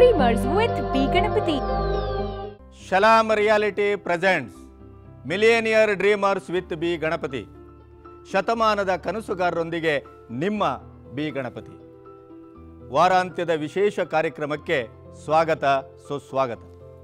Dreamers with B. Ganapati. Shalom reality presents millionaire dreamers with B Ganapati ಶತಮಾನದ ಕನಸುಗಾರರೊಂದಿಗೆ ನಿಮ್ಮ B Ganapati ವಾರಾಂತ್ಯದ ವಿಶೇಷ ಕಾರ್ಯಕ್ರಮಕ್ಕೆ ಸ್ವಾಗತ ಸುಸ್ವಾಗತ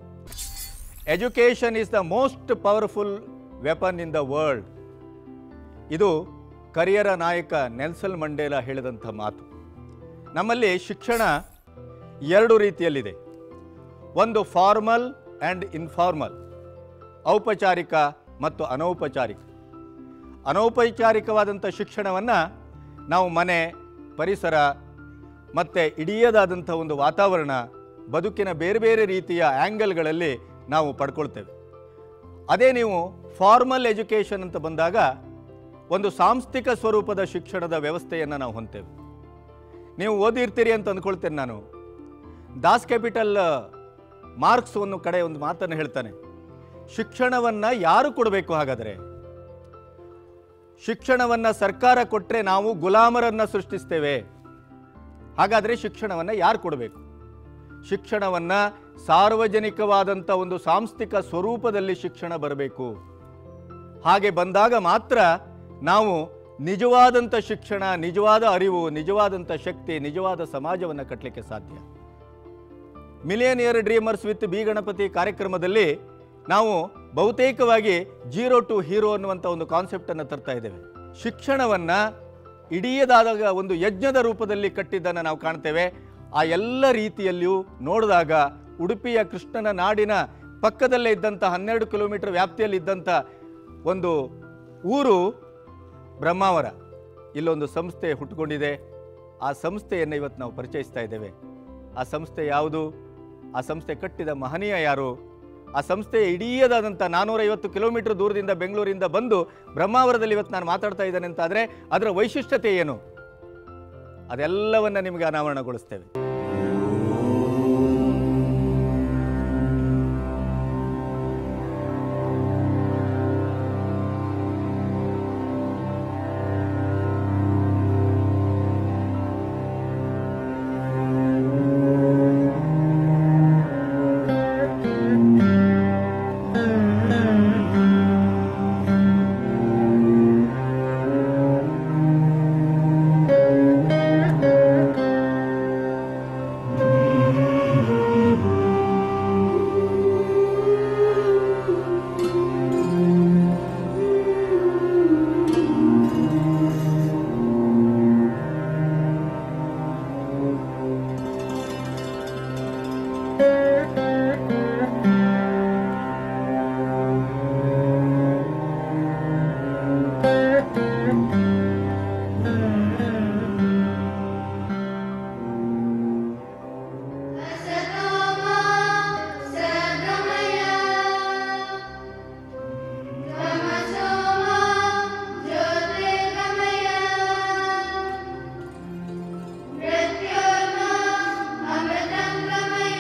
education is the most powerful weapon in the world ಇದು ಕರಿಯರ ನಾಯಕ ನೆಲ್ಸನ್ ಮಂಡೇಲ ಹೇಳಿದಂಥ ಮಾತು ನಮ್ಮಲ್ಲಿ ಶಿಕ್ಷಣ ಎರಡು ರೀತಿಯಲ್ಲಿದೆ ಒಂದು ಫಾರ್ಮಲ್ ಆ್ಯಂಡ್ ಇನ್ಫಾರ್ಮಲ್ ಔಪಚಾರಿಕ ಮತ್ತು ಅನೌಪಚಾರಿಕ ಅನೌಪಚಾರಿಕವಾದಂಥ ಶಿಕ್ಷಣವನ್ನು ನಾವು ಮನೆ ಪರಿಸರ ಮತ್ತು ಇಡಿಯದಾದಂಥ ಒಂದು ವಾತಾವರಣ ಬದುಕಿನ ಬೇರೆ ಬೇರೆ ರೀತಿಯ ಆ್ಯಂಗಲ್ಗಳಲ್ಲಿ ನಾವು ಪಡ್ಕೊಳ್ತೇವೆ ಅದೇ ನೀವು ಫಾರ್ಮಲ್ ಎಜುಕೇಷನ್ ಅಂತ ಬಂದಾಗ ಒಂದು ಸಾಂಸ್ಥಿಕ ಸ್ವರೂಪದ ಶಿಕ್ಷಣದ ವ್ಯವಸ್ಥೆಯನ್ನು ನಾವು ಹೊಂತೇವೆ ನೀವು ಓದಿರ್ತೀರಿ ಅಂತ ಅಂದ್ಕೊಳ್ತೇನೆ ನಾನು ದಾಸ್ ಕ್ಯಾಪಿಟಲ್ ಮಾರ್ಕ್ಸ್ ಒಂದು ಕಡೆ ಒಂದು ಮಾತನ್ನು ಹೇಳ್ತಾನೆ ಶಿಕ್ಷಣವನ್ನು ಯಾರು ಕೊಡಬೇಕು ಹಾಗಾದರೆ ಶಿಕ್ಷಣವನ್ನು ಸರ್ಕಾರ ಕೊಟ್ಟರೆ ನಾವು ಗುಲಾಮರನ್ನು ಸೃಷ್ಟಿಸ್ತೇವೆ ಹಾಗಾದರೆ ಶಿಕ್ಷಣವನ್ನು ಯಾರು ಕೊಡಬೇಕು ಶಿಕ್ಷಣವನ್ನು ಸಾರ್ವಜನಿಕವಾದಂಥ ಒಂದು ಸಾಂಸ್ಥಿಕ ಸ್ವರೂಪದಲ್ಲಿ ಶಿಕ್ಷಣ ಬರಬೇಕು ಹಾಗೆ ಬಂದಾಗ ಮಾತ್ರ ನಾವು ನಿಜವಾದಂಥ ಶಿಕ್ಷಣ ನಿಜವಾದ ಅರಿವು ನಿಜವಾದಂಥ ಶಕ್ತಿ ನಿಜವಾದ ಸಮಾಜವನ್ನು ಕಟ್ಟಲಿಕ್ಕೆ ಸಾಧ್ಯ millionaire dreamers with B Ganapati ಕಾರ್ಯಕ್ರಮದಲ್ಲಿ ನಾವು ಬಹುತೇಕವಾಗಿ ಜೀರೋ ಟು ಹೀರೋ ಅನ್ನುವಂಥ ಒಂದು ಕಾನ್ಸೆಪ್ಟನ್ನು ತರ್ತಾ ಇದ್ದೇವೆ ಶಿಕ್ಷಣವನ್ನು ಇಡೀದಾದಾಗ ಒಂದು ಯಜ್ಞದ ರೂಪದಲ್ಲಿ ಕಟ್ಟಿದ್ದನ್ನು ನಾವು ಕಾಣ್ತೇವೆ ಆ ಎಲ್ಲ ರೀತಿಯಲ್ಲಿಯೂ ನೋಡಿದಾಗ ಉಡುಪಿಯ ಕೃಷ್ಣನ ನಾಡಿನ ಪಕ್ಕದಲ್ಲೇ ಇದ್ದಂಥ ಹನ್ನೆರಡು ಕಿಲೋಮೀಟರ್ ವ್ಯಾಪ್ತಿಯಲ್ಲಿ ಇದ್ದಂಥ ಒಂದು ಊರು ಬ್ರಹ್ಮಾವರ ಇಲ್ಲೊಂದು ಸಂಸ್ಥೆ ಹುಟ್ಟುಕೊಂಡಿದೆ ಆ ಸಂಸ್ಥೆಯನ್ನು ಇವತ್ತು ನಾವು ಪರಿಚಯಿಸ್ತಾ ಇದ್ದೇವೆ ಆ ಸಂಸ್ಥೆ ಯಾವುದು ಆ ಸಂಸ್ಥೆ ಕಟ್ಟಿದ ಮಹನೀಯ ಯಾರು ಆ ಸಂಸ್ಥೆಯ ಇಡೀದಾದಂಥ ನಾನ್ನೂರೈವತ್ತು ಕಿಲೋಮೀಟರ್ ದೂರದಿಂದ ಬೆಂಗಳೂರಿಂದ ಬಂದು ಬ್ರಹ್ಮಾವರದಲ್ಲಿ ಇವತ್ತು ನಾನು ಮಾತಾಡ್ತಾ ಇದ್ದೇನೆ ಅಂತಾದರೆ ಅದರ ವೈಶಿಷ್ಟ್ಯತೆ ಏನು ಅದೆಲ್ಲವನ್ನ ನಿಮಗೆ ಅನಾವರಣಗೊಳಿಸ್ತೇವೆ असतोमा सद्गमय तमसोमा ज्योतिर्गमय मृत्योर्मा अमृतं गमय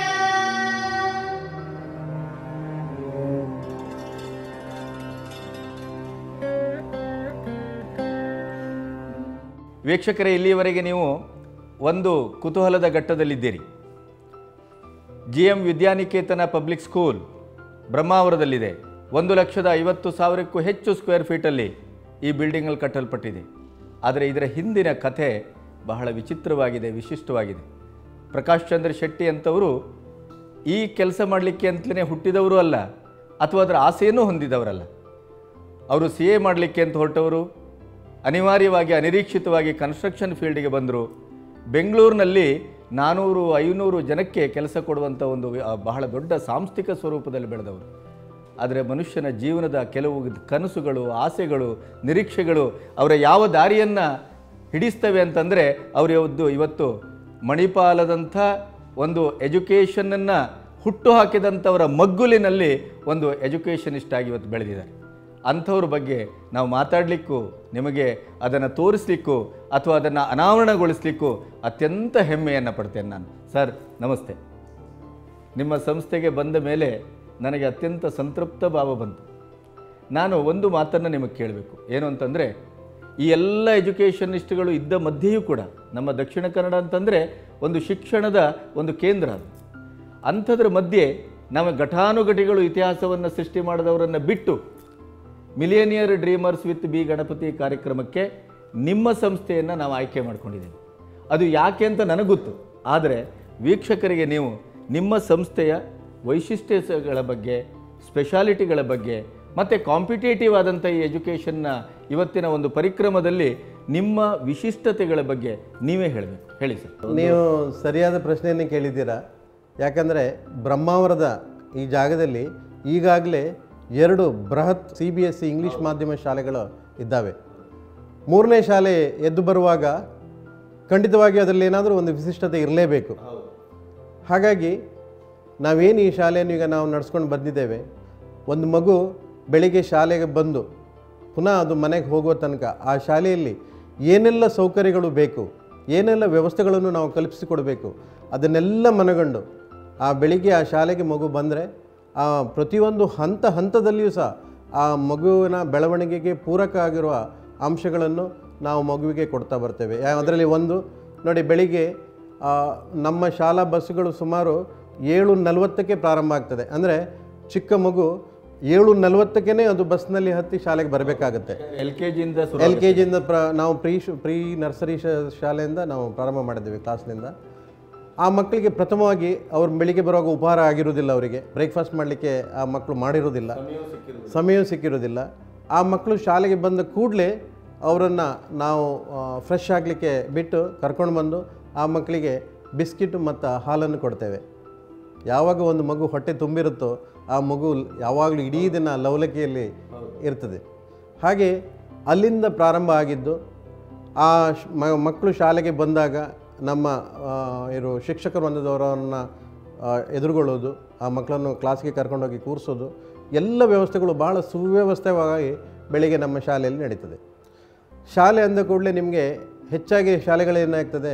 ವೀಕ್ಷಕರೇ ಇಲ್ಲಿಯವರೆಗೆ ನೀವು ಒಂದು ಕುತೂಹಲದ ಘಟ್ಟದಲ್ಲಿದ್ದೀರಿ G M Vidyaniketana public school ಬ್ರಹ್ಮಾವರದಲ್ಲಿದೆ ಒಂದು ಲಕ್ಷದ ಐವತ್ತು ಸಾವಿರಕ್ಕೂ ಹೆಚ್ಚು ಸ್ಕ್ವೇರ್ ಫೀಟಲ್ಲಿ ಈ ಬಿಲ್ಡಿಂಗಲ್ಲಿ ಕಟ್ಟಲ್ಪಟ್ಟಿದೆ ಆದರೆ ಇದರ ಹಿಂದಿನ ಕಥೆ ಬಹಳ ವಿಚಿತ್ರವಾಗಿದೆ ವಿಶಿಷ್ಟವಾಗಿದೆ ಪ್ರಕಾಶ್ ಚಂದ್ರ ಶೆಟ್ಟಿ ಅಂತವರು ಈ ಕೆಲಸ ಮಾಡಲಿಕ್ಕೆ ಅಂತಲೇ ಹುಟ್ಟಿದವರು ಅಲ್ಲ ಅಥವಾ ಅದರ ಆಸೆಯನ್ನೂ ಹೊಂದಿದವರಲ್ಲ ಅವರು ಸಿ ಎ ಮಾಡಲಿಕ್ಕೆ ಅಂತ ಹೊರಟವರು ಅನಿವಾರ್ಯವಾಗಿ ಅನಿರೀಕ್ಷಿತವಾಗಿ ಕನ್ಸ್ಟ್ರಕ್ಷನ್ ಫೀಲ್ಡಿಗೆ ಬಂದರು ಬೆಂಗಳೂರಿನಲ್ಲಿ ನಾನೂರು ಐನೂರು ಜನಕ್ಕೆ ಕೆಲಸ ಕೊಡುವಂಥ ಒಂದು ಆ, ಬಹಳ ದೊಡ್ಡ ಸಾಂಸ್ಥಿಕ ಸ್ವರೂಪದಲ್ಲಿ ಬೆಳೆದವರು ಆದರೆ ಮನುಷ್ಯನ ಜೀವನದ ಕೆಲವು ಕನಸುಗಳು ಆಸೆಗಳು ನಿರೀಕ್ಷೆಗಳು ಅವರ ಯಾವ ದಾರಿಯನ್ನು ಹಿಡಿಸ್ತವೆ ಅಂತಂದರೆ ಅವರು ಇವತ್ತು ಇವತ್ತು ಮಣಿಪಾಲದಂಥ ಒಂದು ಎಜುಕೇಷನನ್ನು ಹುಟ್ಟು ಹಾಕಿದಂಥವರ ಮಗ್ಗುಲಿನಲ್ಲಿ ಒಂದು ಎಜುಕೇಷನಿಸ್ಟ್ ಆಗಿ ಇವತ್ತು ಬೆಳೆದಿದ್ದಾರೆ ಅಂಥವ್ರ ಬಗ್ಗೆ ನಾವು ಮಾತಾಡಲಿಕ್ಕೂ ನಿಮಗೆ ಅದನ್ನು ತೋರಿಸ್ಲಿಕ್ಕೂ ಅಥವಾ ಅದನ್ನು ಅನಾವರಣಗೊಳಿಸ್ಲಿಕ್ಕೂ ಅತ್ಯಂತ ಹೆಮ್ಮೆಯನ್ನು ಪಡ್ತೇನೆ ನಾನು ಸರ್ ನಮಸ್ತೆ ನಿಮ್ಮ ಸಂಸ್ಥೆಗೆ ಬಂದ ಮೇಲೆ ನನಗೆ ಅತ್ಯಂತ ಸಂತೃಪ್ತ ಭಾವ ಬಂತು ನಾನು ಒಂದು ಮಾತನ್ನು ನಿಮಗೆ ಕೇಳಬೇಕು ಏನು ಅಂತಂದರೆ ಈ ಎಲ್ಲ ಎಜುಕೇಷನಿಸ್ಟ್ಗಳು ಇದ್ದ ಮಧ್ಯೆಯೂ ಕೂಡ ನಮ್ಮ ದಕ್ಷಿಣ ಕನ್ನಡ ಅಂತಂದರೆ ಒಂದು ಶಿಕ್ಷಣದ ಒಂದು ಕೇಂದ್ರ ಅದು ಅಂಥದ್ರ ಮಧ್ಯೆ ನಾವು ಘಟಾನುಘಟಿಗಳು ಇತಿಹಾಸವನ್ನು ಸೃಷ್ಟಿ ಮಾಡಿದವರನ್ನು ಬಿಟ್ಟು millionaire dreamers with B Ganapati ಕಾರ್ಯಕ್ರಮಕ್ಕೆ ನಿಮ್ಮ ಸಂಸ್ಥೆಯನ್ನು ನಾವು ಆಯ್ಕೆ ಮಾಡ್ಕೊಂಡಿದ್ದೀವಿ ಅದು ಯಾಕೆ ಅಂತ ನನಗೆ ಗೊತ್ತು ಆದರೆ ವೀಕ್ಷಕರಿಗೆ ನೀವು ನಿಮ್ಮ ಸಂಸ್ಥೆಯ ವೈಶಿಷ್ಟ್ಯಗಳ ಬಗ್ಗೆ ಸ್ಪೆಷಾಲಿಟಿಗಳ ಬಗ್ಗೆ ಮತ್ತು ಕಾಂಪಿಟೇಟಿವ್ ಆದಂಥ ಈ ಎಜುಕೇಷನ್ನ ಇವತ್ತಿನ ಒಂದು ಪರಿಕ್ರಮದಲ್ಲಿ ನಿಮ್ಮ ವಿಶಿಷ್ಟತೆಗಳ ಬಗ್ಗೆ ನೀವೇ ಹೇಳಬೇಕು ಹೇಳಿ ಸರ್ ನೀವು ಸರಿಯಾದ ಪ್ರಶ್ನೆಯನ್ನೇ ಕೇಳಿದ್ದೀರಾ ಯಾಕಂದರೆ ಬ್ರಹ್ಮಾವರದ ಈ ಜಾಗದಲ್ಲಿ ಈಗಾಗಲೇ ಎರಡು ಬೃಹತ್ C B S C English ಮಾಧ್ಯಮ ಶಾಲೆಗಳು ಇದ್ದಾವೆ ಮೂರನೇ ಶಾಲೆ ಎದ್ದು ಬರುವಾಗ ಖಂಡಿತವಾಗಿ ಅದರಲ್ಲಿ ಏನಾದರೂ ಒಂದು ವಿಶಿಷ್ಟತೆ ಇರಲೇಬೇಕು ಹಾಗಾಗಿ ನಾವೇನು ಈ ಶಾಲೆಯನ್ನು ಈಗ ನಾವು ನಡ್ಸ್ಕೊಂಡು ಬಂದಿದ್ದೇವೆ ಒಂದು ಮಗು ಬೆಳಿಗ್ಗೆ ಶಾಲೆಗೆ ಬಂದು ಪುನಃ ಅದು ಮನೆಗೆ ಹೋಗುವ ತನಕ ಆ ಶಾಲೆಯಲ್ಲಿ ಏನೆಲ್ಲ ಸೌಕರ್ಯಗಳು ಬೇಕು ಏನೆಲ್ಲ ವ್ಯವಸ್ಥೆಗಳನ್ನು ನಾವು ಕಲ್ಪಿಸಿಕೊಡಬೇಕು ಅದನ್ನೆಲ್ಲ ಮನಗಂಡು ಆ ಬೆಳಿಗ್ಗೆ ಆ ಶಾಲೆಗೆ ಮಗು ಬಂದರೆ ಆ ಪ್ರತಿಯೊಂದು ಹಂತ ಹಂತದಲ್ಲಿಯೂ ಸಹ ಆ ಮಗುವಿನ ಬೆಳವಣಿಗೆಗೆ ಪೂರಕ ಆಗಿರುವ ಅಂಶಗಳನ್ನು ನಾವು ಮಗುವಿಗೆ ಕೊಡ್ತಾ ಬರ್ತೇವೆ ಯಾ ಅದರಲ್ಲಿ ಒಂದು ನೋಡಿ ಬೆಳಿಗ್ಗೆ ಆ, ನಮ್ಮ ಶಾಲಾ ಬಸ್ಸುಗಳು ಸುಮಾರು ಏಳು ನಲವತ್ತಕ್ಕೆ ಪ್ರಾರಂಭ ಆಗ್ತದೆ ಅಂದರೆ ಚಿಕ್ಕ ಮಗು ಏಳು ನಲವತ್ತಕ್ಕೇ ಅದು ಬಸ್ನಲ್ಲಿ ಹತ್ತಿ ಶಾಲೆಗೆ ಬರಬೇಕಾಗುತ್ತೆ ಎಲ್ ಕೆ ಜಿಯಿಂದ ಶುರು ಎಲ್ ಕೆ ಜಿಯಿಂದ ಪ್ರ ನಾವು ಪ್ರೀ ಶು ಪ್ರೀ ನರ್ಸರಿ ಶ ಶಾಲೆಯಿಂದ ನಾವು ಪ್ರಾರಂಭ ಮಾಡಿದ್ದೀವಿ ಕ್ಲಾಸ್ನಿಂದ ಆ ಮಕ್ಕಳಿಗೆ ಪ್ರಥಮವಾಗಿ ಅವ್ರು ಬೆಳಿಗ್ಗೆ ಬರುವಾಗ ಉಪಹಾರ ಆಗಿರೋದಿಲ್ಲ ಅವರಿಗೆ ಬ್ರೇಕ್ಫಾಸ್ಟ್ ಮಾಡಲಿಕ್ಕೆ ಆ ಮಕ್ಕಳು ಮಾಡಿರೋದಿಲ್ಲ ಸಮಯವೂ ಸಿಕ್ಕಿರೋದಿಲ್ಲ ಆ ಮಕ್ಕಳು ಶಾಲೆಗೆ ಬಂದ ಕೂಡಲೇ ಅವರನ್ನು ನಾವು ಫ್ರೆಶ್ ಆಗಲಿಕ್ಕೆ ಬಿಟ್ಟು ಕರ್ಕೊಂಡು ಬಂದು ಆ ಮಕ್ಕಳಿಗೆ ಬಿಸ್ಕಿಟ್ ಮತ್ತು ಹಾಲನ್ನು ಕೊಡ್ತೇವೆ ಯಾವಾಗ ಒಂದು ಮಗು ಹೊಟ್ಟೆ ತುಂಬಿರುತ್ತೋ ಆ ಮಗು ಯಾವಾಗಲೂ ಇಡೀ ದಿನ ಲವಲಕಿಯಲ್ಲಿ ಇರ್ತದೆ ಹಾಗೆ ಅಲ್ಲಿಂದ ಪ್ರಾರಂಭ ಆಗಿದ್ದು ಆ ಶ್- ಮ- ಮಕ್ಕಳು ಶಾಲೆಗೆ ಬಂದಾಗ ನಮ್ಮ ಆ, ಇರೋ ಶಿಕ್ಷಕ ವೃಂದದವರನ್ನು ಎದುರುಗೊಳ್ಳೋದು ಆ ಮಕ್ಕಳನ್ನು ಕ್ಲಾಸ್ಗೆ ಕರ್ಕೊಂಡೋಗಿ ಕೂರಿಸೋದು ಎಲ್ಲ ವ್ಯವಸ್ಥೆಗಳು ಭಾಳ ಸುವ್ಯವಸ್ಥಿತವಾಗಿ ಬೆಳಿಗ್ಗೆ ನಮ್ಮ ಶಾಲೆಯಲ್ಲಿ ನಡೀತದೆ ಶಾಲೆ ಅಂದ ಕೂಡಲೇ ನಿಮಗೆ ಹೆಚ್ಚಾಗಿ ಶಾಲೆಗಳೇನಾಗ್ತದೆ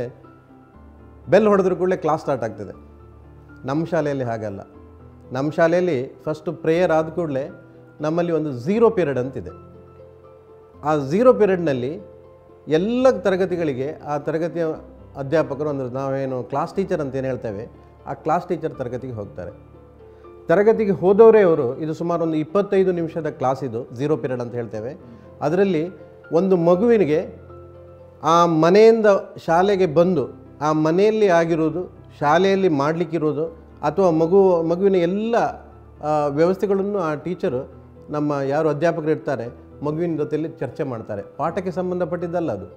ಬೆಲ್ ಹೊಡೆದ್ರ ಕೂಡಲೇ ಕ್ಲಾಸ್ ಸ್ಟಾರ್ಟ್ ಆಗ್ತದೆ ನಮ್ಮ ಶಾಲೆಯಲ್ಲಿ ಹಾಗಲ್ಲ ನಮ್ಮ ಶಾಲೆಯಲ್ಲಿ ಫಸ್ಟು ಪ್ರೇಯರ್ ಆದ ಕೂಡಲೇ ನಮ್ಮಲ್ಲಿ ಒಂದು ಝೀರೋ ಪೀರಿಯಡ್ ಅಂತಿದೆ ಆ ಝೀರೋ ಪೀರಿಯಡ್ನಲ್ಲಿ ಎಲ್ಲ ತರಗತಿಗಳಿಗೆ ಆ ತರಗತಿಯ ಅಧ್ಯಾಪಕರು ಅಂದರೆ ನಾವೇನು ಕ್ಲಾಸ್ ಟೀಚರ್ ಅಂತ ಏನು ಹೇಳ್ತೇವೆ ಆ ಕ್ಲಾಸ್ ಟೀಚರ್ ತರಗತಿಗೆ ಹೋಗ್ತಾರೆ ತರಗತಿಗೆ ಹೋದವರೇ ಅವರು ಇದು ಸುಮಾರು ಒಂದು ಇಪ್ಪತ್ತೈದು ನಿಮಿಷದ ಕ್ಲಾಸ್ ಇದು ಝೀರೋ ಪೀರಿಯಡ್ ಅಂತ ಹೇಳ್ತೇವೆ ಅದರಲ್ಲಿ ಒಂದು ಮಗುವಿನಿಗೆ ಆ ಮನೆಯಿಂದ ಶಾಲೆಗೆ ಬಂದು ಆ ಮನೆಯಲ್ಲಿ ಆಗಿರೋದು ಶಾಲೆಯಲ್ಲಿ ಮಾಡಲಿಕ್ಕಿರೋದು ಅಥವಾ ಮಗು ಮಗುವಿನ ಎಲ್ಲ ಆ, ವ್ಯವಸ್ಥೆಗಳನ್ನು ಆ ಟೀಚರು ನಮ್ಮ ಯಾರು ಅಧ್ಯಾಪಕರು ಇರ್ತಾರೆ ಮಗುವಿನ ಜೊತೆಯಲ್ಲಿ ಚರ್ಚೆ ಮಾಡ್ತಾರೆ ಪಾಠಕ್ಕೆ ಸಂಬಂಧಪಟ್ಟಿದ್ದಲ್ಲ ಅದು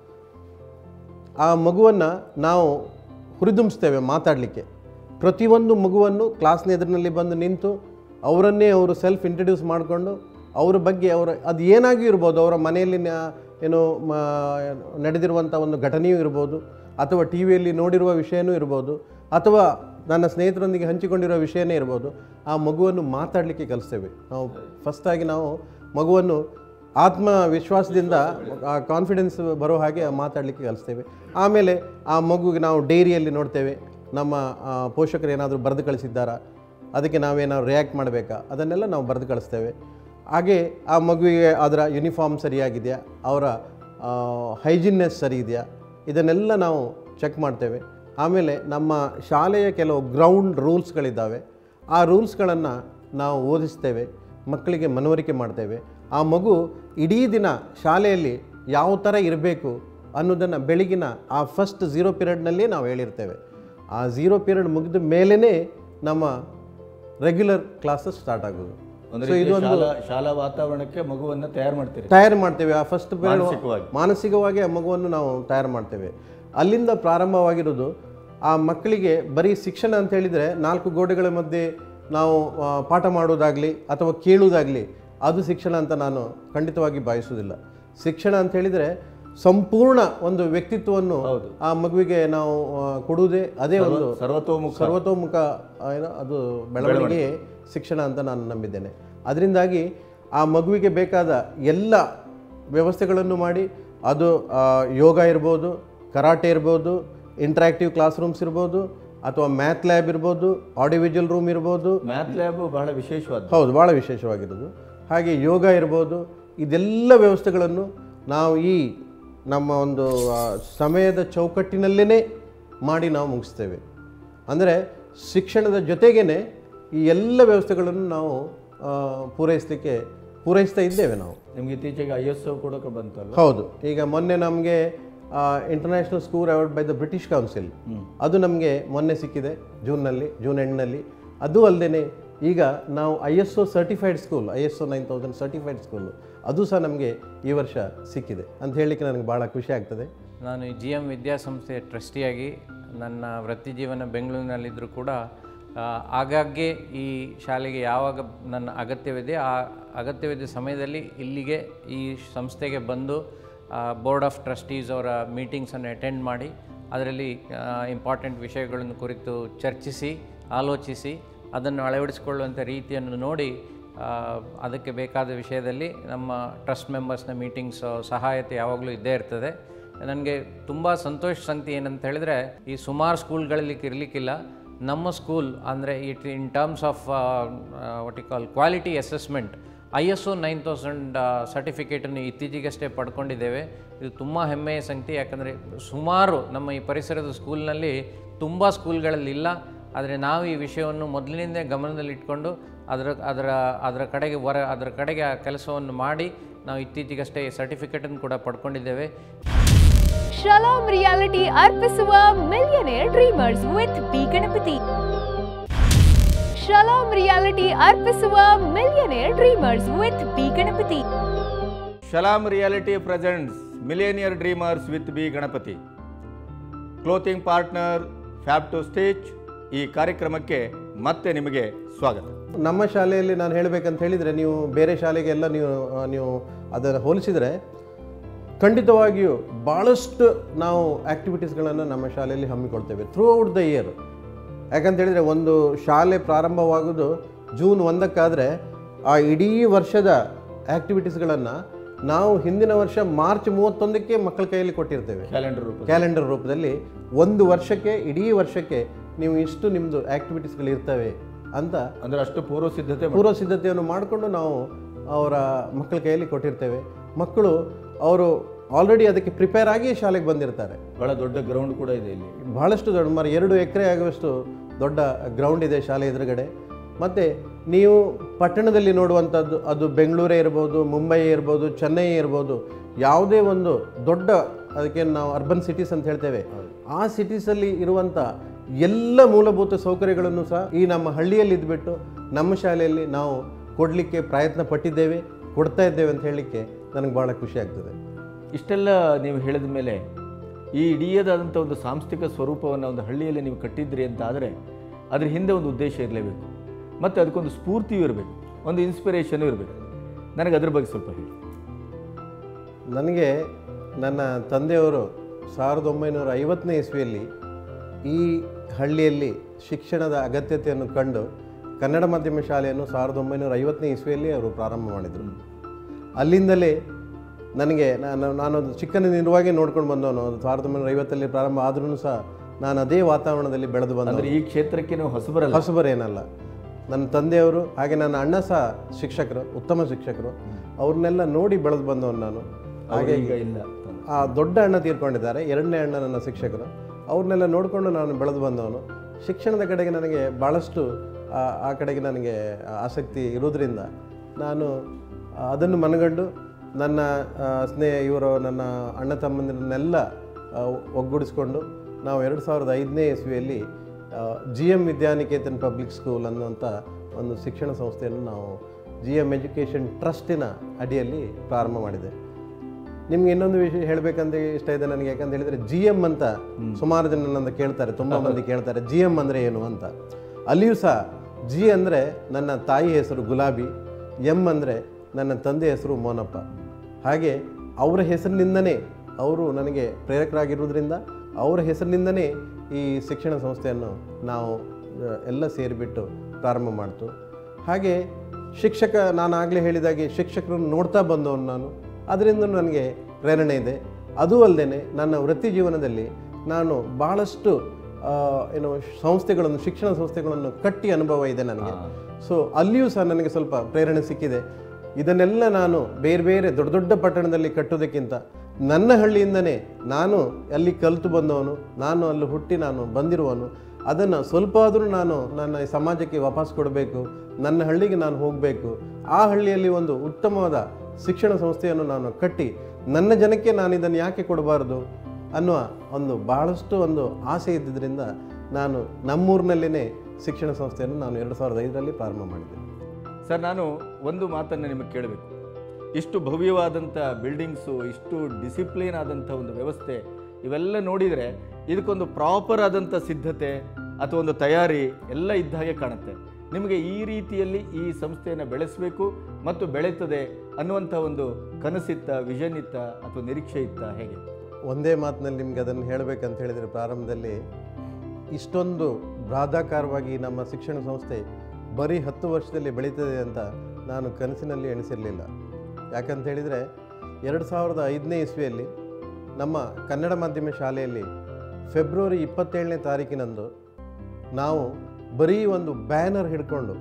ಆ ಮಗುವನ್ನು ನಾವು ಹುರಿದುಂಬಿಸ್ತೇವೆ ಮಾತಾಡಲಿಕ್ಕೆ ಪ್ರತಿಯೊಂದು ಮಗುವನ್ನು ಕ್ಲಾಸ್ನ ಎದುರಿನಲ್ಲಿ ಬಂದು ನಿಂತು ಅವರನ್ನೇ ಅವರು ಸೆಲ್ಫ್ ಇಂಟ್ರಡ್ಯೂಸ್ ಮಾಡಿಕೊಂಡು ಅವರ ಬಗ್ಗೆ ಅವರ ಅದು ಏನಾಗಿ ಇರ್ಬೋದು ಅವರ ಮನೆಯಲ್ಲಿ ನ- ಏನು ಮ ನಡೆದಿರುವಂಥ ಒಂದು ಘಟನೆಯೂ ಇರ್ಬೋದು ಅಥವಾ ಟಿ ವಿಯಲ್ಲಿ ನೋಡಿರುವ ವಿಷಯನೂ ಇರ್ಬೋದು ಅಥವಾ ನನ್ನ ಸ್ನೇಹಿತರೊಂದಿಗೆ ಹಂಚಿಕೊಂಡಿರೋ ವಿಷಯನೇ ಇರ್ಬೋದು ಆ ಮಗುವನ್ನು ಮಾತಾಡಲಿಕ್ಕೆ ಕಲಿಸ್ತೇವೆ ನಾವು ಫಸ್ಟಾಗಿ ನಾವು ಮಗುವನ್ನು ಆತ್ಮವಿಶ್ವಾಸದಿಂದ ಆ ಕಾನ್ಫಿಡೆನ್ಸ್ ಬರೋ ಹಾಗೆ ಮಾತಾಡಲಿಕ್ಕೆ ಕಲಿಸ್ತೇವೆ ಆಮೇಲೆ ಆ ಮಗುಗೆ ನಾವು ಡೈರಿಯಲ್ಲಿ ನೋಡ್ತೇವೆ ನಮ್ಮ ಆ, ಪೋಷಕರು ಏನಾದರೂ ಬರೆದು ಕಳಿಸಿದ್ದಾರಾ ಅದಕ್ಕೆ ನಾವೇನಾದ್ರು ರಿಯಾಕ್ಟ್ ಮಾಡಬೇಕಾ ಅದನ್ನೆಲ್ಲ ನಾವು ಬರೆದು ಕಳಿಸ್ತೇವೆ ಹಾಗೆ ಆ ಮಗುವಿಗೆ ಅದರ ಯೂನಿಫಾರ್ಮ್ ಸರಿಯಾಗಿದೆಯಾ ಅವರ ಹೈಜಿನ್ನೆಸ್ ಸರಿ ಇದೆಯಾ ಇದನ್ನೆಲ್ಲ ನಾವು ಚೆಕ್ ಮಾಡ್ತೇವೆ ಆಮೇಲೆ ನಮ್ಮ ಶಾಲೆಯ ಕೆಲವು ಗ್ರೌಂಡ್ ರೂಲ್ಸ್ಗಳಿದ್ದಾವೆ ಆ ರೂಲ್ಸ್ಗಳನ್ನು ನಾವು ಓದಿಸ್ತೇವೆ ಮಕ್ಕಳಿಗೆ ಮನವರಿಕೆ ಮಾಡ್ತೇವೆ ಆ ಮಗು ಇಡೀ ದಿನ ಶಾಲೆಯಲ್ಲಿ ಯಾವ ಥರ ಇರಬೇಕು ಅನ್ನೋದನ್ನು ಬೆಳಗಿನ ಆ ಫಸ್ಟ್ ಝೀರೋ ಪೀರಿಯಡ್ನಲ್ಲೇ ನಾವು ಹೇಳಿರ್ತೇವೆ ಆ ಝೀರೋ ಪೀರಿಯಡ್ ಮುಗಿದ ಮೇಲೇ ನಮ್ಮ ರೆಗ್ಯುಲರ್ ಕ್ಲಾಸಸ್ ಸ್ಟಾರ್ಟ್ ಆಗೋದು ಒಂದು ಸೊ ರೀತಿಯ ಇದೊಂದು ಶಾಲಾ ಶಾಲಾ ವಾತಾವರಣಕ್ಕೆ ಮಗುವನ್ನು ತಯಾರು ಮಾಡ್ತೀರಿ ತಯಾರು ಮಾಡ್ತೇವೆ ಆ ಫಸ್ಟ್ ಪೀರಿಯಡ್ ಮಾನಸಿಕವಾಗಿ. ಮಾನಸಿಕವಾಗಿ ಆ ಮಗುವನ್ನು ನಾವು ತಯಾರು ಮಾಡ್ತೇವೆ ಅಲ್ಲಿಂದ ಪ್ರಾರಂಭವಾಗಿರೋದು ಆ ಮಕ್ಕಳಿಗೆ ಬರೀ ಶಿಕ್ಷಣ ಅಂತ ಹೇಳಿದರೆ ನಾಲ್ಕು ಗೋಡೆಗಳ ಮಧ್ಯೆ ನಾವು ಆ, ಪಾಠ ಮಾಡೋದಾಗಲಿ ಅಥವಾ ಕೇಳುವುದಾಗಲಿ ಅದು ಶಿಕ್ಷಣ ಅಂತ ನಾನು ಖಂಡಿತವಾಗಿ ಭಾವಿಸುವುದಿಲ್ಲ ಶಿಕ್ಷಣ ಅಂತ ಹೇಳಿದರೆ ಸಂಪೂರ್ಣ ಒಂದು ವ್ಯಕ್ತಿತ್ವವನ್ನು ಹೌದು. ಆ ಮಗುವಿಗೆ ನಾವು ಆ, ಕೊಡುವುದೇ ಅದೇ ಒಂದು ಸರ್ವತೋಮುಖ ಸರ್ವತೋಮುಖ ಆ, ಏನು ಅದು ಬೆಳವಣಿಗೆ ಶಿಕ್ಷಣ ಅಂತ ನಾನು ನಂಬಿದ್ದೇನೆ ಅದರಿಂದಾಗಿ ಆ ಮಗುವಿಗೆ ಬೇಕಾದ ಎಲ್ಲ ವ್ಯವಸ್ಥೆಗಳನ್ನು ಮಾಡಿ ಅದು ಆ, ಯೋಗ ಇರ್ಬೋದು ಕರಾಟೆ ಇರ್ಬೋದು ಇಂಟ್ರಾಕ್ಟಿವ್ ಕ್ಲಾಸ್ ರೂಮ್ಸ್ ಇರ್ಬೋದು ಅಥವಾ ಮ್ಯಾಥ್ ಲ್ಯಾಬ್ ಇರ್ಬೋದು ಆಡಿವಿಜುವಲ್ ರೂಮ್ ಇರ್ಬೋದು ಮ್ಯಾಥ್ ಲ್ಯಾಬ್ ಬಹಳ ವಿಶೇಷವಾದ ಹೌದು ಭಾಳ ವಿಶೇಷವಾಗಿರೋದು ಹಾಗೆ ಯೋಗ ಇರ್ಬೋದು ಇದೆಲ್ಲ ವ್ಯವಸ್ಥೆಗಳನ್ನು ನಾವು ಈ ನಮ್ಮ ಒಂದು ಆ, ಸಮಯದ ಚೌಕಟ್ಟಿನಲ್ಲೇ ಮಾಡಿ ನಾವು ಮುಗಿಸ್ತೇವೆ ಅಂದರೆ ಶಿಕ್ಷಣದ ಜೊತೆಗೇ ಈ ಎಲ್ಲ ವ್ಯವಸ್ಥೆಗಳನ್ನು ನಾವು ಆ, ಪೂರೈಸಲಿಕ್ಕೆ ಪೂರೈಸ್ತಾ ಇದ್ದೇವೆ ನಾವು ನಿಮ್ಗೆ ಇತ್ತೀಚೆಗೆ ಐ ಎಸ್ ಒ ಕೂಡ ಬಂತಲ್ಲ ಹೌದು ಈಗ ಮೊನ್ನೆ ನಮಗೆ international school award by the British Council ಅದು ನಮಗೆ ಮೊನ್ನೆ ಸಿಕ್ಕಿದೆ ಜೂನ್ನಲ್ಲಿ ಜೂನ್ ಎಂಡ್ನಲ್ಲಿ ಅದು ಅಲ್ಲದೆ ಈಗ ನಾವು I S O certified school I S O nine thousand certified school ಅದು ಸಹ ನಮಗೆ ಈ ವರ್ಷ ಸಿಕ್ಕಿದೆ ಅಂತ ಹೇಳಲಿಕ್ಕೆ ನನಗೆ ಭಾಳ ಖುಷಿ ಆಗ್ತದೆ ನಾನು ಈ ಜಿ ಎಮ್ ವಿದ್ಯಾಸಂಸ್ಥೆಯ ಟ್ರಸ್ಟಿಯಾಗಿ ನನ್ನ ವೃತ್ತಿ ಜೀವನ ಬೆಂಗಳೂರಿನಲ್ಲಿದ್ದರೂ ಕೂಡ ಆ, ಆಗಾಗ್ಗೆ ಈ ಶಾಲೆಗೆ ಯಾವಾಗ ನನ್ನ ಅಗತ್ಯವಿದೆ ಆ ಅಗತ್ಯವಿದ್ದ ಸಮಯದಲ್ಲಿ ಇಲ್ಲಿಗೆ ಈ ಸಂಸ್ಥೆಗೆ ಬಂದು ಬೋರ್ಡ್ ಆಫ್ ಟ್ರಸ್ಟೀಸ್ ಅವರ ಮೀಟಿಂಗ್ಸನ್ನು ಅಟೆಂಡ್ ಮಾಡಿ ಅದರಲ್ಲಿ ಇಂಪಾರ್ಟೆಂಟ್ ವಿಷಯಗಳನ್ನು ಕುರಿತು ಚರ್ಚಿಸಿ ಆಲೋಚಿಸಿ ಅದನ್ನು ಅಳವಡಿಸಿಕೊಳ್ಳುವಂಥ ರೀತಿಯನ್ನು ನೋಡಿ ಆ, ಅದಕ್ಕೆ ಬೇಕಾದ ವಿಷಯದಲ್ಲಿ ನಮ್ಮ ಟ್ರಸ್ಟ್ ಮೆಂಬರ್ಸ್ನ ಮೀಟಿಂಗ್ಸ್ ಸಹಾಯತೆ ಯಾವಾಗಲೂ ಇದ್ದೇ ಇರ್ತದೆ ನನಗೆ ತುಂಬ ಸಂತೋಷ ಸಂಗತಿ ಏನಂತ ಹೇಳಿದರೆ ಈ ಸುಮಾರು ಸ್ಕೂಲ್ಗಳಲ್ಲಿ ಇರಲಿಕ್ಕಿಲ್ಲ ನಮ್ಮ ಸ್ಕೂಲ್ ಅಂದರೆ it in terms of what you call quality assessment I S O nine thousand ಸರ್ಟಿಫಿಕೇಟನ್ನು ಇತ್ತೀಚೆಗಷ್ಟೇ ಪಡ್ಕೊಂಡಿದ್ದೇವೆ ಇದು ತುಂಬ ಹೆಮ್ಮೆಯ ಸಂಗತಿ ಯಾಕಂದರೆ ಸುಮಾರು ನಮ್ಮ ಈ ಪರಿಸರದ ಸ್ಕೂಲ್ನಲ್ಲಿ ತುಂಬ ಸ್ಕೂಲ್ಗಳಲ್ಲಿ ಇಲ್ಲ ಆದರೆ ನಾವು ಈ ವಿಷಯವನ್ನು ಮೊದಲಿನಿಂದ ಗಮನದಲ್ಲಿಟ್ಕೊಂಡು ಅದರ ಅದರ ಅದರ ಕಡೆಗೆ ವರ ಅದರ ಕಡೆಗೆ ಆ ಕೆಲಸವನ್ನು ಮಾಡಿ ನಾವು ಇತ್ತೀಚೆಗಷ್ಟೇ ಸರ್ಟಿಫಿಕೇಟನ್ನು ಕೂಡ ಪಡ್ಕೊಂಡಿದ್ದೇವೆ ಶಲಾಮ್ ರಿಯಾಲಿಟಿ ಅರ್ಪಿಸುವ millionaire dreamers with B Ganapati Shalom reality ಅರ್ಪಿಸುವ millionaire dreamers with B Ganapati Shalom reality presents millionaire dreamers with B Ganapati clothing partner fab to stitch ಈ ಕಾರ್ಯಕ್ರಮಕ್ಕೆ ಮತ್ತೆ ನಿಮಗೆ ಸ್ವಾಗತ ನಮ್ಮ ಶಾಲೆಯಲ್ಲಿ ನಾನು ಹೇಳಬೇಕಂತ ಹೇಳಿದರೆ ನೀವು ಬೇರೆ ಶಾಲೆಗೆಲ್ಲ ನೀವು ಆ, ನೀವು ಅದನ್ನು ಹೋಲಿಸಿದರೆ ಖಂಡಿತವಾಗಿಯೂ ಭಾಳಷ್ಟು ನಾವು ಆ್ಯಕ್ಟಿವಿಟೀಸ್ಗಳನ್ನು ನಮ್ಮ ಶಾಲೆಯಲ್ಲಿ ಹಮ್ಮಿಕೊಳ್ತೇವೆ ಥ್ರೂ ಔಟ್ ದ ಇಯರ್ ಯಾಕಂತ ಹೇಳಿದರೆ ಒಂದು ಶಾಲೆ ಪ್ರಾರಂಭವಾಗೋದು ಜೂನ್ ಒಂದಕ್ಕಾದರೆ ಆ ಇಡೀ ವರ್ಷದ ಆ್ಯಕ್ಟಿವಿಟೀಸ್ಗಳನ್ನು ನಾವು ಹಿಂದಿನ ವರ್ಷ ಮಾರ್ಚ್ ಮೂವತ್ತೊಂದಕ್ಕೆ ಮಕ್ಕಳ ಕೈಯಲ್ಲಿ ಕೊಟ್ಟಿರ್ತೇವೆ ಕ್ಯಾಲೆಂಡರ್ ರೂಪ ಕ್ಯಾಲೆಂಡರ್ ರೂಪದಲ್ಲಿ ಒಂದು ವರ್ಷಕ್ಕೆ ಇಡೀ ವರ್ಷಕ್ಕೆ ನೀವು ಇಷ್ಟು ನಿಮ್ಮದು ಆ್ಯಕ್ಟಿವಿಟೀಸ್ಗಳು ಇರ್ತವೆ ಅಂತ ಅಂದ್ರೆ ಅಷ್ಟು ಪೂರ್ವ ಸಿದ್ಧತೆ ಮಾಡಿ- ಪೂರ್ವ ಸಿದ್ಧತೆಯನ್ನು ಮಾಡಿಕೊಂಡು ನಾವು ಅವರ ಮಕ್ಕಳ ಕೈಯಲ್ಲಿ ಕೊಟ್ಟಿರ್ತೇವೆ ಮಕ್ಕಳು ಅವರು ಆಲ್ರೆಡಿ ಅದಕ್ಕೆ ಪ್ರಿಪೇರ್ ಆಗಿ ಶಾಲೆಗೆ ಬಂದಿರ್ತಾರೆ ಬಹಳ ದೊಡ್ಡ ಗ್ರೌಂಡ್ ಕೂಡ ಇದೆ ಇಲ್ಲಿ ಬಹಳಷ್ಟು ದೊಡ್ಡ ಸುಮಾರು ಎರಡು ಎಕರೆ ಆಗುವಷ್ಟು ದೊಡ್ಡ ಗ್ರೌಂಡ್ ಇದೆ ಶಾಲೆ ಎದುರುಗಡೆ ಮತ್ತು ನೀವು ಪಟ್ಟಣದಲ್ಲಿ ನೋಡುವಂಥದ್ದು ಅದು ಬೆಂಗಳೂರೇ ಇರ್ಬೋದು ಮುಂಬೈ ಇರ್ಬೋದು ಚೆನ್ನೈ ಇರ್ಬೋದು ಯಾವುದೇ ಒಂದು ದೊಡ್ಡ ಅದಕ್ಕೆ ನಾವು ಅರ್ಬನ್ ಸಿಟೀಸ್ ಅಂತ ಹೇಳ್ತೇವೆ ಆ ಸಿಟೀಸಲ್ಲಿ ಇರುವಂಥ ಎಲ್ಲ ಮೂಲಭೂತ ಸೌಕರ್ಯಗಳನ್ನು ಸಹ ಈ ನಮ್ಮ ಹಳ್ಳಿಯಲ್ಲಿ ಇದ್ಬಿಟ್ಟು ನಮ್ಮ ಶಾಲೆಯಲ್ಲಿ ನಾವು ಕೊಡಲಿಕ್ಕೆ ಪ್ರಯತ್ನ ಪಟ್ಟಿದ್ದೇವೆ ಕೊಡ್ತಾ ಇದ್ದೇವೆ ಅಂತ ಹೇಳಲಿಕ್ಕೆ ನನಗೆ ಭಾಳ ಖುಷಿ ಆಗ್ತದೆ ಇಷ್ಟೆಲ್ಲ ನೀವು ಹೇಳಿದ ಮೇಲೆ ಈ ಇಡೀದಾದಂಥ ಒಂದು ಸಾಂಸ್ಥಿಕ ಸ್ವರೂಪವನ್ನು ಒಂದು ಹಳ್ಳಿಯಲ್ಲಿ ನೀವು ಕಟ್ಟಿದ್ರಿ ಅಂತ ಆದರೆ ಅದ್ರ ಹಿಂದೆ ಒಂದು ಉದ್ದೇಶ ಇರಲೇಬೇಕು ಮತ್ತು ಅದಕ್ಕೊಂದು ಸ್ಫೂರ್ತಿಯೂ ಇರಬೇಕು ಒಂದು ಇನ್ಸ್ಪಿರೇಷನೂ ಇರಬೇಕು ನನಗೆ ಅದ್ರ ಬಗ್ಗೆ ಸ್ವಲ್ಪ ಹೇಳಿ ನನಗೆ ನನ್ನ ತಂದೆಯವರು ಸಾವಿರದ ಒಂಬೈನೂರ ಐವತ್ತನೇ ಇಸ್ವಿಯಲ್ಲಿ ಈ ಹಳ್ಳಿಯಲ್ಲಿ ಶಿಕ್ಷಣದ ಅಗತ್ಯತೆಯನ್ನು ಕಂಡು ಕನ್ನಡ ಮಾಧ್ಯಮ ಶಾಲೆಯನ್ನು ಸಾವಿರದ ಒಂಬೈನೂರ ಐವತ್ತನೇ ಇಸ್ವಿಯಲ್ಲಿ ಅವರು ಪ್ರಾರಂಭ ಮಾಡಿದರು ಅಲ್ಲಿಂದಲೇ ನನಗೆ ನಾನು ನಾನೊಂದು ಚಿಕ್ಕನಿರುವಾಗೆ ನೋಡ್ಕೊಂಡು ಬಂದವನು ಅದು ಸಾವಿರದ ಒಂಬೈನೂರ ಐವತ್ತಲ್ಲಿ ಪ್ರಾರಂಭ ಆದ್ರೂ ಸಹ ನಾನು ಅದೇ ವಾತಾವರಣದಲ್ಲಿ ಬೆಳೆದು ಬಂದ ಅಂದರೆ ಈ ಕ್ಷೇತ್ರಕ್ಕೆ ನೀವು ಹೊಸಬರಲ್ಲ ಹೊಸಬರೇನಲ್ಲ ನನ್ನ ತಂದೆಯವರು ಹಾಗೆ ನನ್ನ ಅಣ್ಣ ಸಹ ಶಿಕ್ಷಕರು ಉತ್ತಮ ಶಿಕ್ಷಕರು ಅವ್ರನ್ನೆಲ್ಲ ನೋಡಿ ಬೆಳೆದು ಬಂದವನು ನಾನು ಹಾಗೆ ಈಗ ಇಲ್ಲ ಆ ದೊಡ್ಡ ಅಣ್ಣ ತೀರ್ಕೊಂಡಿದ್ದಾರೆ ಎರಡನೇ ಅಣ್ಣ ನನ್ನ ಶಿಕ್ಷಕರು ಅವ್ರನ್ನೆಲ್ಲ ನೋಡಿಕೊಂಡು ನಾನು ಬೆಳೆದು ಬಂದವನು ಶಿಕ್ಷಣದ ಕಡೆಗೆ ನನಗೆ ಭಾಳಷ್ಟು ಆ- ಆ ಕಡೆಗೆ ನನಗೆ ಆಸಕ್ತಿ ಇರೋದ್ರಿಂದ ನಾನು ಆ, ಅದನ್ನು ಮನಗಂಡು ನನ್ನ ಆ, ಸ್ನೇಹ ಇವರು ನನ್ನ ಅಣ್ಣ ತಮ್ಮಂದಿರನ್ನೆಲ್ಲ ಆ, ಒಗ್ಗೂಡಿಸ್ಕೊಂಡು ನಾವು ಎರಡು ಸಾವಿರದ ಐದನೇ ಇಸ್ವಿಯಲ್ಲಿ G M Vidyaniketan public school ಅನ್ನುವಂಥ ಒಂದು ಶಿಕ್ಷಣ ಸಂಸ್ಥೆಯನ್ನು ನಾವು ಜಿ ಎಮ್ ಎಜುಕೇಷನ್ ಟ್ರಸ್ಟಿನ ಅಡಿಯಲ್ಲಿ ಪ್ರಾರಂಭ ಮಾಡಿದೆ ನಿಮ್ಗೆ ಇನ್ನೊಂದು ವಿಷಯ ಹೇಳಬೇಕಂತ ಇಷ್ಟ ಇದೆ ನನಗೆ ಯಾಕಂತ ಹೇಳಿದ್ರೆ ಜಿ ಎಮ್ ಅಂತ ಸುಮಾರು ಜನ ನನ್ನ ಕೇಳ್ತಾರೆ ತುಂಬ ಮಂದಿ ಕೇಳ್ತಾರೆ ಜಿ ಎಮ್ ಅಂದರೆ ಏನು ಅಂತ ಅಲ್ಲಿಯೂ ಸಹ ಜಿ ಅಂದರೆ ನನ್ನ ತಾಯಿ ಹೆಸರು ಗುಲಾಬಿ ಎಮ್ ಅಂದರೆ ನನ್ನ ತಂದೆ ಹೆಸರು ಮೋನಪ್ಪ ಹಾಗೆ ಅವರ ಹೆಸರಿನಿಂದನೇ ಅವರು ನನಗೆ ಪ್ರೇರಕರಾಗಿರುವುದರಿಂದ ಅವರ ಹೆಸರಿನಿಂದನೇ ಈ ಶಿಕ್ಷಣ ಸಂಸ್ಥೆಯನ್ನು ನಾವು ಆ, ಎಲ್ಲ ಸೇರಿಬಿಟ್ಟು ಪ್ರಾರಂಭ ಮಾಡ್ತು ಹಾಗೆ ಶಿಕ್ಷಕ ನಾನು ಆಗಲೇ ಹೇಳಿದಾಗೆ ಶಿಕ್ಷಕರನ್ನು ನೋಡ್ತಾ ಬಂದವನು ನಾನು ಅದರಿಂದ ನನಗೆ ಪ್ರೇರಣೆ ಇದೆ ಅದೂ ಅಲ್ಲದೆ ನನ್ನ ವೃತ್ತಿ ಜೀವನದಲ್ಲಿ ನಾನು ಭಾಳಷ್ಟು ಆ, ಏನು ಸಂಸ್ಥೆಗಳನ್ನು ಶಿಕ್ಷಣ ಸಂಸ್ಥೆಗಳನ್ನು ಕಟ್ಟಿ ಅನುಭವ ಇದೆ ನನಗೆ ಸೊ ಅಲ್ಲಿಯೂ ಸಹ ನನಗೆ ಸ್ವಲ್ಪ ಪ್ರೇರಣೆ ಸಿಕ್ಕಿದೆ ಇದನ್ನೆಲ್ಲ ನಾನು ಬೇರೆ ಬೇರೆ ದೊಡ್ಡ ದೊಡ್ಡ ಪಟ್ಟಣದಲ್ಲಿ ಕಟ್ಟೋದಕ್ಕಿಂತ ನನ್ನ ಹಳ್ಳಿಯಿಂದನೇ ನಾನು ಅಲ್ಲಿ ಕಲಿತು ಬಂದವನು ನಾನು ಅಲ್ಲಿ ಹುಟ್ಟಿ ನಾನು ಬಂದಿರುವನು ಅದನ್ನು ಸ್ವಲ್ಪ ಆದರೂ ನಾನು ನನ್ನ ಈ ಸಮಾಜಕ್ಕೆ ವಾಪಸ್ ಕೊಡಬೇಕು ನನ್ನ ಹಳ್ಳಿಗೆ ನಾನು ಹೋಗಬೇಕು ಆ ಹಳ್ಳಿಯಲ್ಲಿ ಒಂದು ಉತ್ತಮವಾದ ಶಿಕ್ಷಣ ಸಂಸ್ಥೆಯನ್ನು ನಾನು ಕಟ್ಟಿ ನನ್ನ ಜನಕ್ಕೆ ನಾನು ಇದನ್ನು ಯಾಕೆ ಕೊಡಬಾರ್ದು ಅನ್ನುವ ಒಂದು ಬಹಳಷ್ಟು ಒಂದು ಆಸೆ ಇದ್ದಿದ್ದರಿಂದ ನಾನು ನಮ್ಮೂರಿನಲ್ಲೇ ಶಿಕ್ಷಣ ಸಂಸ್ಥೆಯನ್ನು ನಾನು ಎರಡು ಸಾವಿರದ ಐದರಲ್ಲಿ ಪ್ರಾರಂಭ ಮಾಡಿದೆ ಸರ್ ನಾನು ಒಂದು ಮಾತನ್ನು ನಿಮಗೆ ಕೇಳಬೇಕು ಇಷ್ಟು ಭವ್ಯವಾದಂಥ ಬಿಲ್ಡಿಂಗ್ಸು ಇಷ್ಟು ಡಿಸಿಪ್ಲಿನ್ ಆದಂಥ ಒಂದು ವ್ಯವಸ್ಥೆ ಇವೆಲ್ಲ ನೋಡಿದರೆ ಇದಕ್ಕೊಂದು ಪ್ರಾಪರ್ ಆದಂಥ ಸಿದ್ಧತೆ ಅಥವಾ ಒಂದು ತಯಾರಿ ಎಲ್ಲ ಇದ್ದ ಹಾಗೆ ಕಾಣುತ್ತೆ ನಿಮಗೆ ಈ ರೀತಿಯಲ್ಲಿ ಈ ಸಂಸ್ಥೆಯನ್ನು ಬೆಳೆಸಬೇಕು ಮತ್ತು ಬೆಳೀತದೆ ಅನ್ನುವಂಥ ಒಂದು ಕನಸಿತ್ತ ವಿಷನ್ ಇತ್ತ ಅಥವಾ ನಿರೀಕ್ಷೆ ಇತ್ತ ಹೇಗೆ ಒಂದೇ ಮಾತಿನಲ್ಲಿ ನಿಮ್ಗೆ ಅದನ್ನು ಹೇಳಬೇಕಂತ ಹೇಳಿದರೆ ಪ್ರಾರಂಭದಲ್ಲಿ ಇಷ್ಟೊಂದು ಬೃಹದಾಕಾರವಾಗಿ ನಮ್ಮ ಶಿಕ್ಷಣ ಸಂಸ್ಥೆ ಬರೀ ಹತ್ತು ವರ್ಷದಲ್ಲಿ ಬೆಳೀತದೆ ಅಂತ ನಾನು ಕನಸಿನಲ್ಲಿ ಎಣಿಸಿರಲಿಲ್ಲ ಯಾಕಂತ ಹೇಳಿದರೆ ಎರಡು ಸಾವಿರದ ಐದನೇ ಇಸ್ವಿಯಲ್ಲಿ ನಮ್ಮ ಕನ್ನಡ ಮಾಧ್ಯಮ ಶಾಲೆಯಲ್ಲಿ ಫೆಬ್ರವರಿ ಇಪ್ಪತ್ತೇಳನೇ ತಾರೀಕಿನಂದು ನಾವು ಬರೀ ಒಂದು ಬ್ಯಾನರ್ ಹಿಡ್ಕೊಂಡು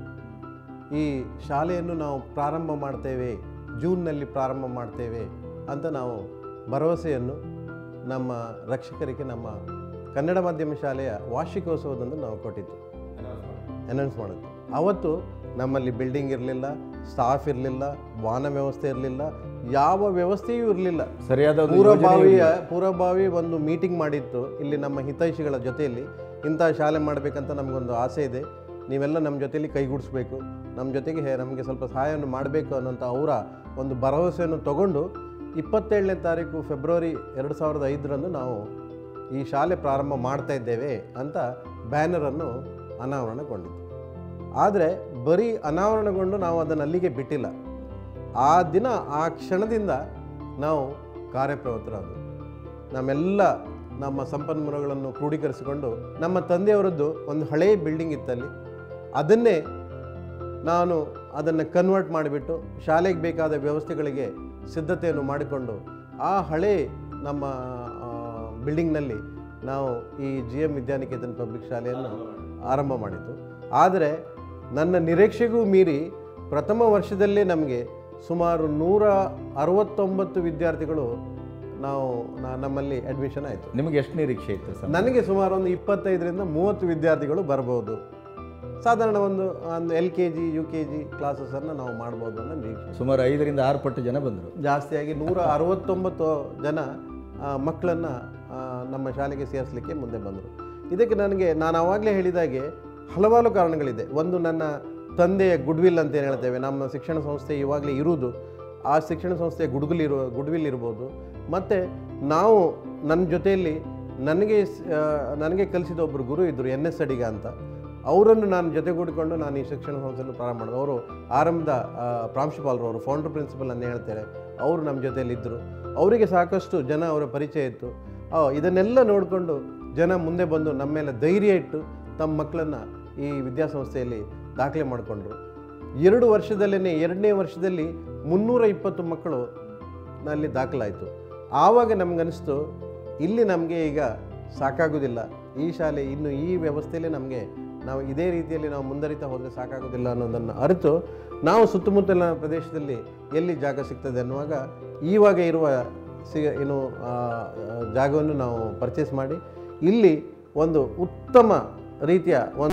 ಈ ಶಾಲೆಯನ್ನು ನಾವು ಪ್ರಾರಂಭ ಮಾಡ್ತೇವೆ ಜೂನ್ನಲ್ಲಿ ಪ್ರಾರಂಭ ಮಾಡ್ತೇವೆ ಅಂತ ನಾವು ಭರವಸೆಯನ್ನು ನಮ್ಮ ರಕ್ಷಕರಿಗೆ ನಮ್ಮ ಕನ್ನಡ ಮಾಧ್ಯಮ ಶಾಲೆಯ ವಾರ್ಷಿಕೋತ್ಸವದಂದು ನಾವು ಕೊಟ್ಟಿದ್ದು ಅನೌನ್ಸ್ ಮಾಡಿದ್ವಿ ಆವತ್ತು ನಮ್ಮಲ್ಲಿ ಬಿಲ್ಡಿಂಗ್ ಇರಲಿಲ್ಲ ಸ್ಟಾಫ್ ಇರಲಿಲ್ಲ ವಾಹನ ವ್ಯವಸ್ಥೆ ಇರಲಿಲ್ಲ ಯಾವ ವ್ಯವಸ್ಥೆಯೂ ಇರಲಿಲ್ಲ ಸರಿಯಾದ ಒಂದು ಪೂರ್ವಭಾವಿಯ ಪೂರ್ವಭಾವಿ ಒಂದು ಮೀಟಿಂಗ್ ಮಾಡಿತ್ತು ಇಲ್ಲಿ ನಮ್ಮ ಹಿತೈಷಿಗಳ ಜೊತೆಯಲ್ಲಿ ಇಂಥ ಶಾಲೆ ಮಾಡಬೇಕಂತ ನಮಗೊಂದು ಆಸೆ ಇದೆ ನೀವೆಲ್ಲ ನಮ್ಮ ಜೊತೆಯಲ್ಲಿ ಕೈಗೂಡಿಸ್ಬೇಕು ನಮ್ಮ ಜೊತೆಗೆ ಹೇ- ನಮಗೆ ಸ್ವಲ್ಪ ಸಹಾಯವನ್ನು ಮಾಡಬೇಕು ಅನ್ನೋಂಥ ಅವರ ಒಂದು ಭರವಸೆಯನ್ನು ತಗೊಂಡು ಇಪ್ಪತ್ತೇಳನೇ ತಾರೀಕು ಫೆಬ್ರವರಿ ಎರಡು ಸಾವಿರದ ಐದರಂದು ನಾವು ಈ ಶಾಲೆ ಪ್ರಾರಂಭ ಮಾಡ್ತಾ ಇದ್ದೇವೆ ಅಂತ ಬ್ಯಾನರನ್ನು ಅನಾವರಣಗೊಂಡಿತ್ತು ಆದರೆ ಬರೀ ಅನಾವರಣಗೊಂಡು ನಾವು ಅದನ್ನು ಅಲ್ಲಿಗೆ ಬಿಟ್ಟಿಲ್ಲ ಆ ದಿನ ಆ ಕ್ಷಣದಿಂದ ನಾವು ಕಾರ್ಯಪ್ರವೃತ್ತರಾದವು ನಮ್ಮೆಲ್ಲ ನಮ್ಮ ಸಂಪನ್ಮೂಲಗಳನ್ನು ಕ್ರೋಢೀಕರಿಸಿಕೊಂಡು ನಮ್ಮ ತಂದೆಯವರದ್ದು ಒಂದು ಹಳೆಯ ಬಿಲ್ಡಿಂಗ್ ಇತ್ತಲ್ಲಿ ಅದನ್ನೇ ನಾನು ಅದನ್ನು ಕನ್ವರ್ಟ್ ಮಾಡಿಬಿಟ್ಟು ಶಾಲೆಗೆ ಬೇಕಾದ ವ್ಯವಸ್ಥೆಗಳಿಗೆ ಸಿದ್ಧತೆಯನ್ನು ಮಾಡಿಕೊಂಡು ಆ ಹಳೆ ನಮ್ಮ ಆ, ಬಿಲ್ಡಿಂಗ್ನಲ್ಲಿ ನಾವು ಈ ಜಿ ಎಮ್ ವಿದ್ಯಾನಿಕೇತನ್ ಪಬ್ಲಿಕ್ ಶಾಲೆಯನ್ನು ಆರಂಭ ಮಾಡಿದ್ದು ಆದರೆ ನನ್ನ ನಿರೀಕ್ಷೆಗೂ ಮೀರಿ ಪ್ರಥಮ ವರ್ಷದಲ್ಲೇ ನಮಗೆ ಸುಮಾರು ನೂರ ಅರವತ್ತೊಂಬತ್ತು ವಿದ್ಯಾರ್ಥಿಗಳು ನಾವು ನಾ- ನಮ್ಮಲ್ಲಿ ಅಡ್ಮಿಷನ್ ಆಯಿತು ನಿಮಗೆ ಎಷ್ಟು ನಿರೀಕ್ಷೆ ಇತ್ತು ಸರ್ ನನಗೆ ಸುಮಾರು ಒಂದು ಇಪ್ಪತ್ತೈದರಿಂದ ಮೂವತ್ತು ವಿದ್ಯಾರ್ಥಿಗಳು ಬರ್ಬೋದು ಸಾಧಾರಣ ಒಂದು ಒಂದು L K G U K G ಕ್ಲಾಸಸನ್ನು ನಾವು ಮಾಡ್ಬೋದು ಅನ್ನೋ ನಿರೀಕ್ಷೆ ಸುಮಾರು ಐದರಿಂದ ಆರು ಪಟ್ಟು ಜನ ಬಂದರು ಜಾಸ್ತಿಯಾಗಿ ನೂರ ಅರವತ್ತೊಂಬತ್ತು ಜನ ಮಕ್ಕಳನ್ನು ನಮ್ಮ ಶಾಲೆಗೆ ಸೇರಿಸಲಿಕ್ಕೆ ಮುಂದೆ ಬಂದರು ಇದಕ್ಕೆ ನನಗೆ ನಾನು ಆವಾಗಲೇ ಹೇಳಿದಾಗೆ ಹಲವಾರು ಕಾರಣಗಳಿದೆ ಒಂದು ನನ್ನ ತಂದೆಯ ಗುಡ್ವಿಲ್ ಅಂತ ಏನು ಹೇಳ್ತೇವೆ ನಮ್ಮ ಶಿಕ್ಷಣ ಸಂಸ್ಥೆ ಇವಾಗಲೇ ಇರುವುದು ಆ ಶಿಕ್ಷಣ ಸಂಸ್ಥೆಯ ಗುಡ್ವಿಲ್ ಇರುವ ಗುಡ್ವಿಲ್ ಇರ್ಬೋದು ಮತ್ತು ನಾವು ನನ್ನ ಜೊತೆಯಲ್ಲಿ ನನಗೆ ಸ್- ಆ, ನನಗೆ ಕಲಿಸಿದ ಒಬ್ಬರು ಗುರು ಇದ್ದರು ಎನ್ ಎಸ್ ಅಡಿಗ ಅಂತ ಅವರನ್ನು ನಾನು ಜೊತೆಗೂಡಿಕೊಂಡು ನಾನು ಈ ಶಿಕ್ಷಣ ಸಂಸ್ಥೆಯನ್ನು ಪ್ರಾರಂಭ ಮಾಡಿದೆ ಅವರು ಆರಂಭದ ಆ, ಪ್ರಾಂಶುಪಾಲರು ಅವರು ಫೌಂಡರ್ ಪ್ರಿನ್ಸಿಪಲ್ ಅಂತ ಹೇಳ್ತಾರೆ ಅವರು ನಮ್ಮ ಜೊತೆಯಲ್ಲಿ ಇದ್ದರು ಅವರಿಗೆ ಸಾಕಷ್ಟು ಜನ ಅವರ ಪರಿಚಯ ಇತ್ತು ಆ, ಇದನ್ನೆಲ್ಲ ನೋಡಿಕೊಂಡು ಜನ ಮುಂದೆ ಬಂದು ನಮ್ಮ ಮೇಲೆ ಧೈರ್ಯ ಇಟ್ಟು ತಮ್ಮ ಮಕ್ಕಳನ್ನು ಈ ವಿದ್ಯಾಸಂಸ್ಥೆಯಲ್ಲಿ ದಾಖಲೆ ಮಾಡಿಕೊಂಡ್ರು ಎರಡು ವರ್ಷದಲ್ಲೇ ಎರಡನೇ ವರ್ಷದಲ್ಲಿ ಮುನ್ನೂರ ಇಪ್ಪತ್ತು ಮಕ್ಕಳು ನಲ್ಲಿ ದಾಖಲಾಯಿತು ಆವಾಗ ನಮಗನಿಸ್ತು ಇಲ್ಲಿ ನಮಗೆ ಈಗ ಸಾಕಾಗೋದಿಲ್ಲ ಈ ಶಾಲೆ ಇನ್ನು ಈ ವ್ಯವಸ್ಥೆಯಲ್ಲಿ ನಮಗೆ ನಾವು ಇದೇ ರೀತಿಯಲ್ಲಿ ನಾವು ಮುಂದರಿತಾ ಹೋದರೆ ಸಾಕಾಗೋದಿಲ್ಲ ಅನ್ನೋದನ್ನು ಅರಿತು ನಾವು ಸುತ್ತಮುತ್ತಲಿನ ಪ್ರದೇಶದಲ್ಲಿ ಎಲ್ಲಿ ಜಾಗ ಸಿಗ್ತದೆ ಅನ್ನುವಾಗ ಈವಾಗ ಇರುವ ಸಿ ಏನು ಆ, ಆ, ಜಾಗವನ್ನು ನಾವು ಪರ್ಚೇಸ್ ಮಾಡಿ ಇಲ್ಲಿ ಒಂದು ಉತ್ತಮ ರೀತಿಯ ಒಂದು